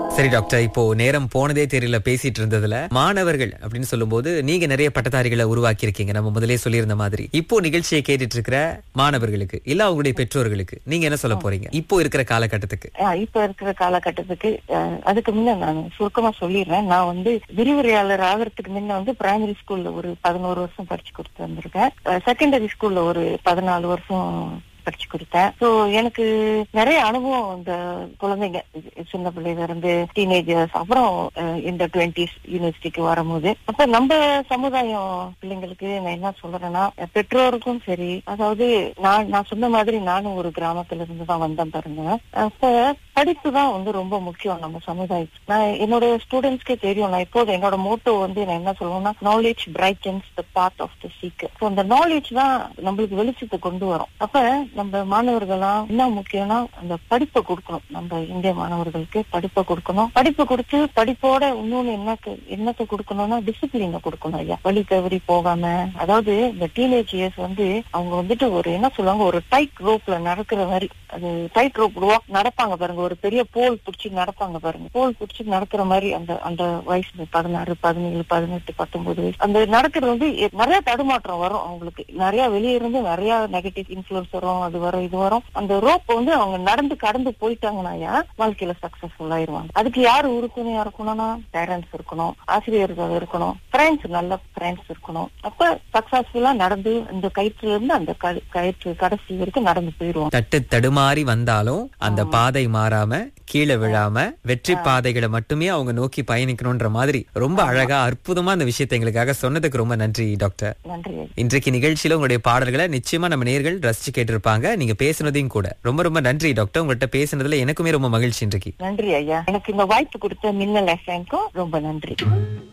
சரி டாக்டர் இப்போ நேரம் போனதே தெரியல பேசிட்டு இருந்ததுல மாணவர்கள் அப்படின்னு சொல்லும்போது நீங்க நிறைய பட்டதாரிகளை உருவாக்கி இருக்கீங்க நம்ம முதலே சொல்லியிருந்த மாதிரி இப்போ நிகழ்ச்சியை கேட்டுட்டு இருக்கிற மாணவர்களுக்கு இல்ல அவங்களுடைய பெற்றோர்களுக்கு நீங்க என்ன சொல்ல போறீங்க இப்போ இருக்கிற காலகட்டத்துக்கு ஆஹ் இப்ப இருக்கிற காலகட்டத்துக்கு ஆஹ் அதுக்கு முன்ன நான் சுருக்கமா சொல்லிடுறேன் நான் வந்து விரிவுரையாளர் ஆகிறதுக்கு முன்ன வந்து பிரைமரி ஸ்கூல்ல ஒரு பதினோரு வருஷம் படிச்சு கொடுத்து வந்திருக்கேன் செகண்டரி ஸ்கூல்ல ஒரு பதினாலு வருஷம் படிச்சு கொடுத்தேன் சோ எனக்கு நிறைய அனுபவம் இந்த குழந்தைங்க சின்ன பிள்ளைல இருந்து டீனேஜர்ஸ் அப்புறம் அஹ், இந்த டுவெண்டிஸ் யூனிவர்சிட்டிக்கு வரும்போது அப்ப நம்ம சமுதாயம் பிள்ளைங்களுக்கு நான் என்ன சொல்றேன்னா அஹ், பெற்றோருக்கும் சரி அதாவது நான் நான் சொன்ன மாதிரி நானும் ஒரு கிராமத்துல இருந்து தான் வந்தேன் பாருங்க அப்ப படிப்பு தான் வந்து ரொம்ப முக்கியம் நம்ம சமுதாயத்துக்கு நான் என்னோட ஸ்டூடெண்ட்ஸ்க்கே தெரியும் நான் இப்போது என்னோட மோட்டோ வந்து நான் என்ன சொல்லுவேன்னா knowledge brightens the part of the seeker so அந்த நாலேஜ் தான் நம்மளுக்கு வெளிச்சத்தை கொண்டு வரும் அப்ப நம்ம மாணவர்களாம் என்ன முக்கியம்னா அந்த படிப்பை கொடுக்கணும் நம்ம இந்திய மாணவர்களுக்கு படிப்பை கொடுக்கணும் படிப்பை கொடுத்து படிப்போட இன்னொன்னு என்ன என்னத்தை கொடுக்கணும்னா டிசிப்ளினை கொடுக்கணும் ஐயா வழி தவறி போகாம அதாவது இந்த டீனேஜ் இயர்ஸ் வந்து அவங்க வந்துட்டு ஒரு என்ன சொல்லுவாங்க ஒரு டைட் ரோப்ல நடக்கிற மாதிரி அது டைட் ரோப் வாக் நடப்பாங்க பாருங்க ஒரு பெரிய போல் பிடிச்சி நடப்பாங்க பாருங்க போல் பிடிச்சி நடக்கிற மாதிரி அந்த அந்த வயசு பதினாறு பதினேழு பதினெட்டு பத்தொன்பது வயசு அந்த நடக்கிறது வந்து எ- நிறைய தடுமாற்றம் வரும் அவங்களுக்கு நிறைய வெளியே இருந்து நிறைய நெகட்டிவ் இன்ஃபுளுன்ஸ் வரும் அது வரும் இது வரும் அந்த ரோப் வந்து அவங்க நடந்து கடந்து போயிட்டாங்கன்னாயா வாழ்க்கையில சக்சஸ்ஃபுல் ஆயிருவாங்க அதுக்கு யாரு உறுதுணையா இருக்கணும்னா பேரண்ட்ஸ் இருக்கணும் ஆசிரியர்கள் இருக்கணும் ஃப்ரெண்ட்ஸ் நல்ல ஃப்ரெண்ட்ஸ் இருக்கணும் அப்ப சக்சஸ்ஃபுல்லா நடந்து இந்த கயிற்றுல இருந்து அந்த க- கயிற்று கடைசி வரைக்கும் நடந்து போயிருவோம் தட்டு தடுமாறி வந்தாலும் அந்த பாதை மாறாம கீழே விழாம வெற்றி பாதைகளை மட்டுமே அவங்க நோக்கி பயணிக்கணும்ன்ற மாதிரி ரொம்ப அழகா அற்புதமா அந்த விஷயத்தை எங்களுக்காக சொன்னதுக்கு ரொம்ப நன்றி டாக்டர் நன்றி இன்றைக்கு நிகழ்ச்சியில உங்களுடைய பாடல்களை நிச்சயமா நம்ம நேர்கள் ரசிச்சு கேட்டிருப்பாங்க நீங்க பேசுனதையும் கூட ரொம்ப ரொம்ப நன்றி டாக்டர் உங்கள்கிட்ட பேசுனதுல எனக்குமே ரொம்ப மகிழ்ச்சி இன்றைக்கு நன்றி ஐயா எனக்கு இந்த வாய்ப்பு கொடுத்த மின்னல் எஃப்எம்க்கும் ரொம்ப நன்றி